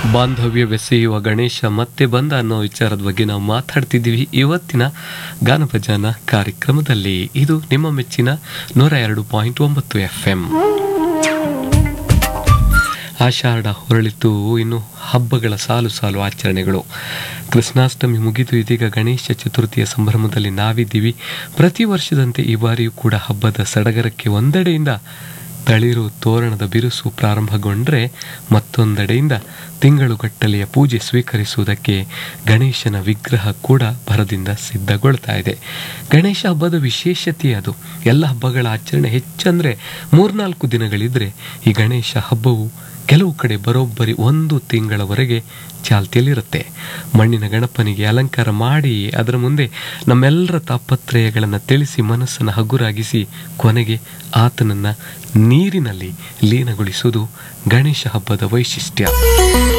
ಬಾಂಧವ್ಯ ಬೆಸೆಯುವ ಗಣೇಶ ಮತ್ತೆ ಬಂದ ಅನ್ನೋ ವಿಚಾರದ ಬಗ್ಗೆ ನಾವು ಮಾತಾಡ್ತಿದ್ದೀವಿ ಇವತ್ತಿನ ಗಾನಭಜನ ಕಾರ್ಯಕ್ರಮದಲ್ಲಿ ಇದು ನಿಮ್ಮ ಮೆಚ್ಚಿನ ನೂರ ಎರಡು ಪಾಯಿಂಟ್ ಒಂಬತ್ತು ಎಫ್ ಎಂ ಆಷಾಢ ಹೊರಳಿತು ಇನ್ನು ಹಬ್ಬಗಳ ಸಾಲು ಸಾಲು ಆಚರಣೆಗಳು ಕೃಷ್ಣಾಷ್ಟಮಿ ಮುಗಿದು ಇದೀಗ ಗಣೇಶ ಚತುರ್ಥಿಯ ಸಂಭ್ರಮದಲ್ಲಿ ನಾವಿದ್ದೀವಿ ಪ್ರತಿ ವರ್ಷದಂತೆ ಈ ಬಾರಿಯೂ ಕೂಡ ಹಬ್ಬದ ಸಡಗರಕ್ಕೆ ಒಂದೆಡೆಯಿಂದ ತಳಿರು ತೋರಣದ ಬಿರುಸು ಪ್ರಾರಂಭಗೊಂಡ್ರೆ ಮತ್ತೊಂದೆಡೆಯಿಂದ ತಿಂಗಳುಗಟ್ಟಲೆಯ ಪೂಜೆ ಸ್ವೀಕರಿಸುವುದಕ್ಕೆ ಗಣೇಶನ ವಿಗ್ರಹ ಕೂಡ ಭರದಿಂದ ಸಿದ್ಧಗೊಳ್ತಾ ಇದೆ ಗಣೇಶ ಹಬ್ಬದ ವಿಶೇಷತೆ ಅದು ಎಲ್ಲ ಹಬ್ಬಗಳ ಆಚರಣೆ ಹೆಚ್ಚಂದ್ರೆ ಮೂರ್ನಾಲ್ಕು ದಿನಗಳಿದ್ರೆ ಈ ಗಣೇಶ ಹಬ್ಬವು ಕೆಲವು ಕಡೆ ಬರೋಬ್ಬರಿ ಒಂದು ತಿಂಗಳವರೆಗೆ ಚಾಲ್ತಿಯಲ್ಲಿರುತ್ತೆ ಮಣ್ಣಿನ ಗಣಪನಿಗೆ ಅಲಂಕಾರ ಮಾಡಿ ಅದರ ಮುಂದೆ ನಮ್ಮೆಲ್ಲರ ತಾಪತ್ರಯಗಳನ್ನು ತಿಳಿಸಿ ಮನಸ್ಸನ್ನು ಹಗುರಾಗಿಸಿ ಕೊನೆಗೆ ಆತನನ್ನ ನೀರಿನಲ್ಲಿ ಲೀನಗೊಳಿಸುವುದು ಗಣೇಶ ಹಬ್ಬದ ವೈಶಿಷ್ಟ್ಯ